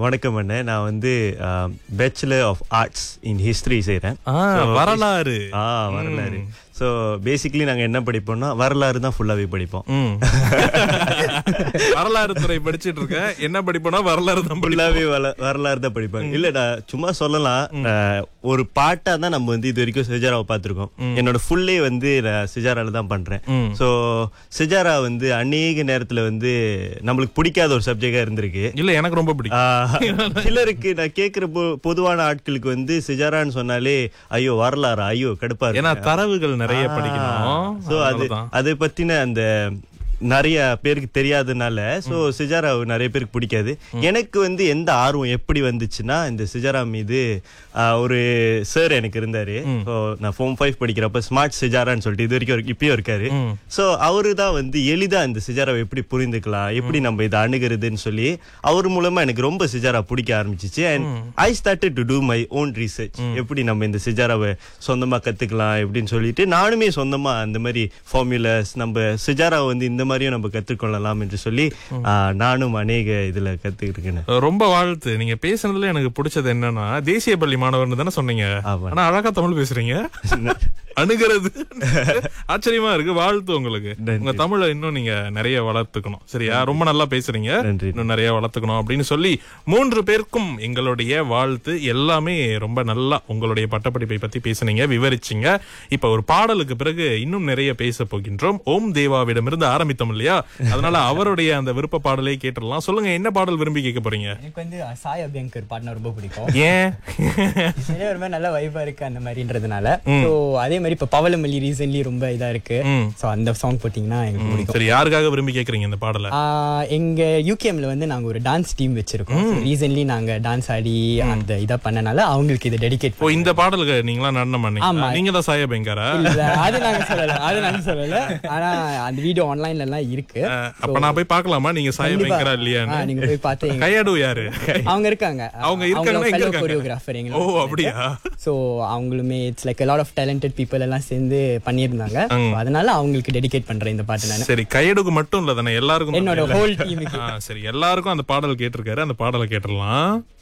வணக்கம் அண்ணே நான் வந்து bachelor of arts in history செய்கிறேன் ஆ, வரலாறு ஆ வரலாறு ஸோ பேசிக்கலி நாங்கள் என்ன படிப்போம்னா வரலாறு தான் ஃபுல்லாகவே படிப்போம் ம். வரலாறு துறை படிச்சிட்டு இருக்கேன் என்ன படிப்போனா வரலாறு தான் படிப்போம். ஃபுல்லாகவே வரலாறு தான் படிப்பாங்க இல்லடா சும்மா சொல்லலாம் அஹ், ஒரு பாட்டா தான் நம்ம வந்து இது வரைக்கும் சிஜாராவை பார்த்துருக்கோம் என்னோட ஃபுல்லே வந்து நான் சிஜாரால தான் பண்றேன் ம். ஸோ சிஜாரா வந்து அநேக நேரத்துல வந்து நம்மளுக்கு பிடிக்காத ஒரு சப்ஜெக்டா இருந்திருக்கு இல்ல எனக்கு ரொம்ப பிடிக்கும் ஆஹ், சிலருக்கு நான் கேக்குற பொ- பொதுவான ஆட்களுக்கு வந்து சிஜாரான்னு சொன்னாலே ஐயோ வரலாறா ஐயோ கடுப்பா இருக்கு ஏன்னா தரவுகள் நிறைய படிக்கணும் சோ அது அவ்வளவுதான். அதை பத்தின அந்த நிறைய பேருக்கு தெரியாதனால சோ சிஜாரா நிறைய பேருக்கு பிடிக்காது எனக்கு வந்து எந்த ஆர்வம் எப்படி வந்துச்சுன்னா இந்த சிஜாரா மீது ஆஹ், ஒரு சார் எனக்கு இருந்தாரு So, நான் ஃபோம் ஃபைவ் படிக்கிறப்ப ஸ்மார்ட் சிஜாரான்னு சொல்லிட்டு இது வரைக்கும் இருக்கு- இப்பயும் இருக்காரு ம். சோ அவரு தான் வந்து எளிதா இந்த சிஜாராவை எப்படி புரிந்துக்கலாம் எப்படி நம்ம இதை அணுகிறதுன்னு சொல்லி அவர் மூலமா எனக்கு ரொம்ப சிஜாரா பிடிக்க ஆரம்பிச்சிச்சு and I started to do my own research எப்படி நம்ம இந்த சிஜாராவை சொந்தமா கத்துக்கலாம் எப்படின்னு சொல்லிட்டு நானுமே சொந்தமா அந்த மாதிரி ஃபார்முலாஸ் நம்ம சிஜாராவை வந்து இந்த மாதிரியும் நம்ம கத்துக்கொள்ளலாம் என்று சொல்லி ஆஹ், நானும் அநேக இதுல கத்துக்கிட்டு ரொம்ப வாழ்த்து நீங்க பேசுனதுல எனக்கு பிடிச்சது என்னன்னா தேசிய பள்ளி மாணவர்னு தானே சொன்னீங்க ஆமா. ஆனா அழகா தமிழ் பேசுறீங்க அணுகிறது ஆச்சரியமா இருக்கு வாழ்த்து உங்களுக்கு நன்றி. உங்க தமிழை இன்னும் நீங்க நிறைய வளர்த்துக்கணும் சரியா ரொம்ப நல்லா பேசுறீங்க நன்றி. இன்னும் நிறைய வளர்த்துக்கணும் அப்படின்னு சொல்லி மூன்று பேருக்கும் எங்களுடைய வாழ்த்து எல்லாமே ரொம்ப நல்லா உங்களுடைய பட்டப்படிப்பை பத்தி பேசுனீங்க விவரிச்சீங்க இப்ப ஒரு பாடலுக்கு பிறகு இன்னும் நிறைய பேச போகின்றோம் ஓம் தேவாவிடமிருந்து ஆரம்பித்தோம் இல்லையா அதனால அவருடைய அந்த விருப்ப பாடலை கேட்டுடலாம் சொல்லுங்க என்ன பாடல் விரும்பி கேட்க போறீங்க எனக்கு வந்து சாய் அபியங்கர் பாடினா ரொம்ப பிடிக்கும் ஏன் இசையிலே ஒரு மாதிரி நல்ல வைபா இருக்கு அந்த மாதிரின்றதுனால ஸோ அதே மாதிரி இப்போ பவளமல்லி ரீசன்ட்லி ரொம்ப இதா இருக்கு ம். ஸோ அந்த சாங் போட்டிங்கன்னா எனக்கு பிடிக்கும் சரி யாருக்காக விரும்பி கேக்குறீங்க இந்த பாடலை ஆஹ் எங்க யூகேம்ல வந்து நாங்க ஒரு டான்ஸ் டீம் வச்சிருக்கோம் ரீசன்ட்லி நாங்க டான்ஸ் ஆடி அந்த இதை பண்ணனால அவங்களுக்கு இதை டெடிகேட் ஓ இந்த பாடலுக்கு நீங்களா நடனம் பண்ணீங்க ஆமா. நீங்க தான் சாயா பெங்காரா இல்ல அது நாங்க சொல்லல அது நாங்க சொல்லல ஆனா அந்த வீடியோ ஆன்லைன்ல எல்லாம் இருக்கு அப்ப நான் போய் பார்க்கலாமா நீங்க சாயா கண்டிப்பா. பெங்காரா ஆ, இல்லையான்னு நீங்க போய் பார்த்து எங்க- கையாடு யாரு அவங்க இருக்காங்க அவங்க இருக்காங்கன்னா எங்க இருக்காங்க? கொரியோகிராஃபர் ஓ அப்படியா ஸோ அவங்களுமே it's like lot of talented people எல்லாம் சேர்ந்து பண்ணியிருந்தாங்க So, அதனால அவங்களுக்கு டெடிகேட் பண்றேன் இந்த பாட்டு நான் சரி கையடுக்கு மட்டும் இல்ல தானே எல்லாருக்கும் என்னோட தானே? ஹோல் டீமுக்கு ஆ, சரி எல்லாருக்கும் அந்த பாடல் கேட்டிருக்காரு அந்த பாடலை கேட்டுடலாம்